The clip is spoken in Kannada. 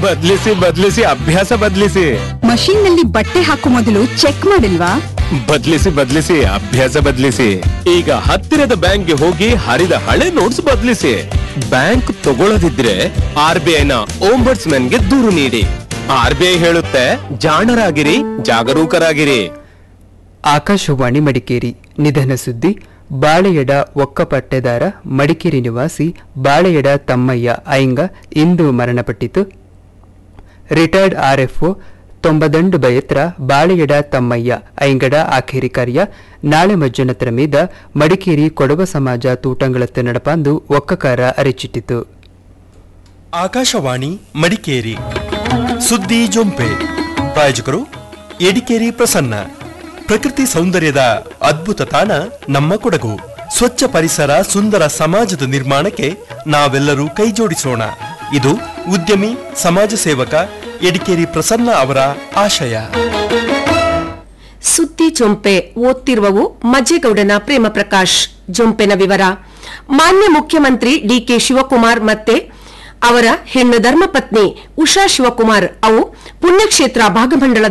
ಬದ್ಲಿಸಿ ಬದ್ಲಿಸಿ ಅಭ್ಯಾಸ ಬದ್ಲಿಸಿ ಮಷೀನ್ ನಲ್ಲಿ ಬಟ್ಟೆ ಹಾಕೋ ಮೊದಲು ಚೆಕ್ ಮಾಡಿಲ್ವಾ ಬದ್ಲಿಸಿ ಬದ್ಲಿಸಿ ಅಭ್ಯಾಸ ಬದ್ಲಿಸಿ ಈಗ ಹತ್ತಿರದ ಬ್ಯಾಂಕ್ಗೆ ಹೋಗಿ ಹರಿದ ಹಳೆ ನೋಟ್ಸ್ ಬದ್ಲಿಸಿ ಬ್ಯಾಂಕ್ ತಗೊಳ್ಳದಿದ್ರೆ ಆರ್ ಬಿ ಐನ ಗೆ ದೂರು ನೀಡಿ ಆರ್ ಬಿ ಐ ಹೇಳುತ್ತೆ ಜಾಣರಾಗಿರಿ ಜಾಗರೂಕರಾಗಿರಿ ಆಕಾಶವಾಣಿ ಮಡಿಕೇರಿ ನಿಧನ ಸುದ್ದಿ ಬಾಳೆಯಡ ಒಕ್ಕ ಪಟ್ಟೆದಾರ ಮಡಿಕೇರಿ ನಿವಾಸಿ ಬಾಳೆಯಡ ತಮ್ಮಯ್ಯ ಐಂಗ ಇಂದು ಮರಣಪಟ್ಟಿತು ರಿಟೈರ್ಡ್ ಆರ್ಎಫ್ಒ ತೊಂಬದಂಡು ಬಯತ್ರ ಬಾಳೆಯಡ ತಮ್ಮಯ್ಯ ಐಂಗಡ ಆಖೇರಿ ಕಾರ್ಯ ನಾಳೆ ಮಜ್ಜನತರ ಮೀದ ಮಡಿಕೇರಿ ಕೊಡವ ಸಮಾಜ ತೂಟಂಗಳತ್ತ ನಡಪಾಂದು ಒಕ್ಕಕಾರ ಅರಿಚಿಟ್ಟಿತು ಆಕಾಶವಾಣಿ ಮಡಿಕೇರಿ ಸುದ್ದಿ ಜೊಂಪೆ ಪ್ರಾಯೋಜಕರು ಎಡಿಕೇರಿ ಪ್ರಸನ್ನ ಪ್ರಕೃತಿ ಸೌಂದರ್ಯದ ಅದ್ಭುತ ತಾಣ ನಮ್ಮ ಕೊಡಗು ಸ್ವಚ್ಛ ಪರಿಸರ ಸುಂದರ ಸಮಾಜದ ನಿರ್ಮಾಣಕ್ಕೆ ನಾವೆಲ್ಲರೂ ಕೈಜೋಡಿಸೋಣ ಇದು ಉದ್ಯಮಿ ಸಮಾಜ ಸೇವಕ ಎಡಿಕೇರಿ ಪ್ರಸನ್ನ ಅವರ ಆಶಯ ಸುದ್ದಿ ಜೊಂಪೆ ಓದ್ತಿರುವವು ಮಜ್ಜೇಗೌಡನ ಪ್ರೇಮ ಪ್ರಕಾಶ್ ಜೊಂಪೆನ ವಿವರ ಮಾನ್ಯ ಮುಖ್ಯಮಂತ್ರಿ ಡಿಕೆ ಶಿವಕುಮಾರ್ ಮತ್ತೆ ಅವರ ಹೆಣ್ಣು ಧರ್ಮಪತ್ನಿ ಉಷಾ ಶಿವಕುಮಾರ್ ಅವು ಪುಣ್ಯಕ್ಷೇತ್ರ ಭಾಗಮಂಡಲದ